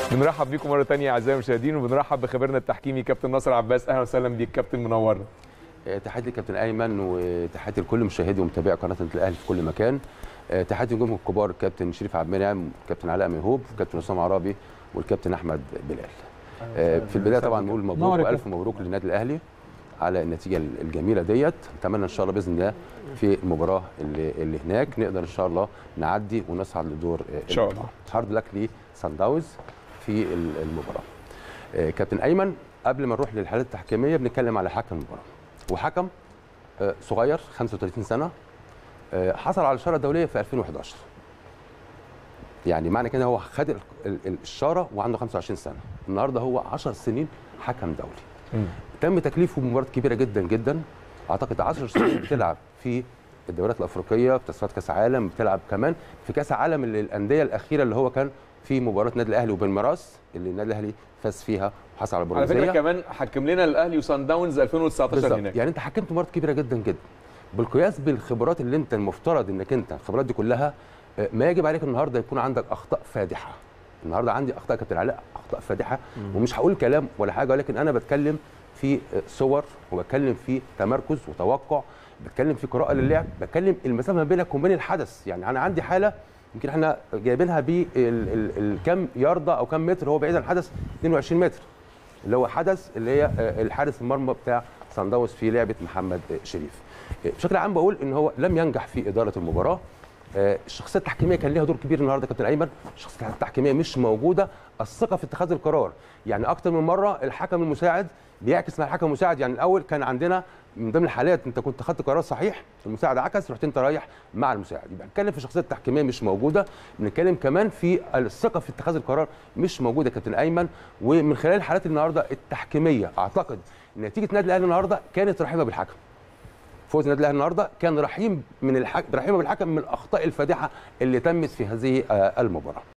بنرحب بيكم مره ثانيه اعزائي المشاهدين وبنرحب بخبيرنا التحكيمي كابتن ناصر عباس اهلا وسهلا بيك كابتن منورنا تحياتي للكابتن ايمن وتحياتي لكل مشاهدي ومتابعي قناه الاهلي في كل مكان تحياتي لنجومهم الكبار الكابتن شريف عبد المنعم الكابتن علاء ميهوب الكابتن اسامه عرابي والكابتن احمد بلال في البدايه طبعا نقول مبروك والف مبروك للنادي الاهلي على النتيجه الجميله ديت نتمنى ان شاء الله باذن الله في المباراه اللي, اللي هناك نقدر ان شاء الله نعدي ونصعد لدور ان شاء الله هارد لك لسان داونز في المباراه كابتن ايمن قبل ما نروح للحالات التحكيميه بنتكلم على حكم المباراه وحكم صغير 35 سنه حصل على الشاره الدوليه في 2011 يعني معنى كده هو خد الشاره وعنده 25 سنه النهارده هو 10 سنين حكم دولي م. تم تكليفه بمباريات كبيره جدا جدا اعتقد 10 سنين بتلعب في الدوريات الافريقيه بتصفيات كاس عالم بتلعب كمان في كاس عالم الانديه الاخيره اللي هو كان في مباراه النادي الاهلي وبالميراس اللي النادي الاهلي فاز فيها وحصل على البرونزيه على فكره كمان حكم لنا الاهلي وسان داونز 2019 بالزبط. هناك يعني انت حكمت مباريات كبيره جدا جدا بالقياس بالخبرات اللي انت المفترض انك انت الخبرات دي كلها ما يجب عليك النهارده يكون عندك اخطاء فادحه النهارده عندي اخطاء كابتن علاء اخطاء فادحه مم. ومش هقول كلام ولا حاجه ولكن انا بتكلم في صور وبتكلم في تمركز وتوقع بتكلم في قراءه للعب بتكلم المسافه ما بينك وبين الحدث يعني انا عندي حاله يمكن احنا جايبينها بالكم ياردة او كم متر هو بعيد عن الحدث 22 متر اللي هو حدث اللي هي الحارس المرمى بتاع سان داونز في لعبه محمد شريف بشكل عام بقول ان هو لم ينجح في اداره المباراه الشخصيه التحكيميه كان ليها دور كبير النهارده كابتن ايمن الشخصيه التحكيميه مش موجوده الثقه في اتخاذ القرار يعني اكتر من مره الحكم المساعد بيعكس مع الحكم المساعد يعني الاول كان عندنا من ضمن الحالات انت كنت خدت قرار صحيح المساعد عكس رحت انت رايح مع المساعد يبقى نتكلم في الشخصيه التحكيميه مش موجوده بنتكلم كمان في الثقه في اتخاذ القرار مش موجوده كابتن ايمن ومن خلال الحالات النهارده التحكيميه اعتقد نتيجه النادي الاهلي النهارده كانت رحيمه بالحكم فوز النادي الاهلي النهارده كان رحيم من الحكم رحيمه بالحكم من الاخطاء الفادحه اللي تمت في هذه المباراه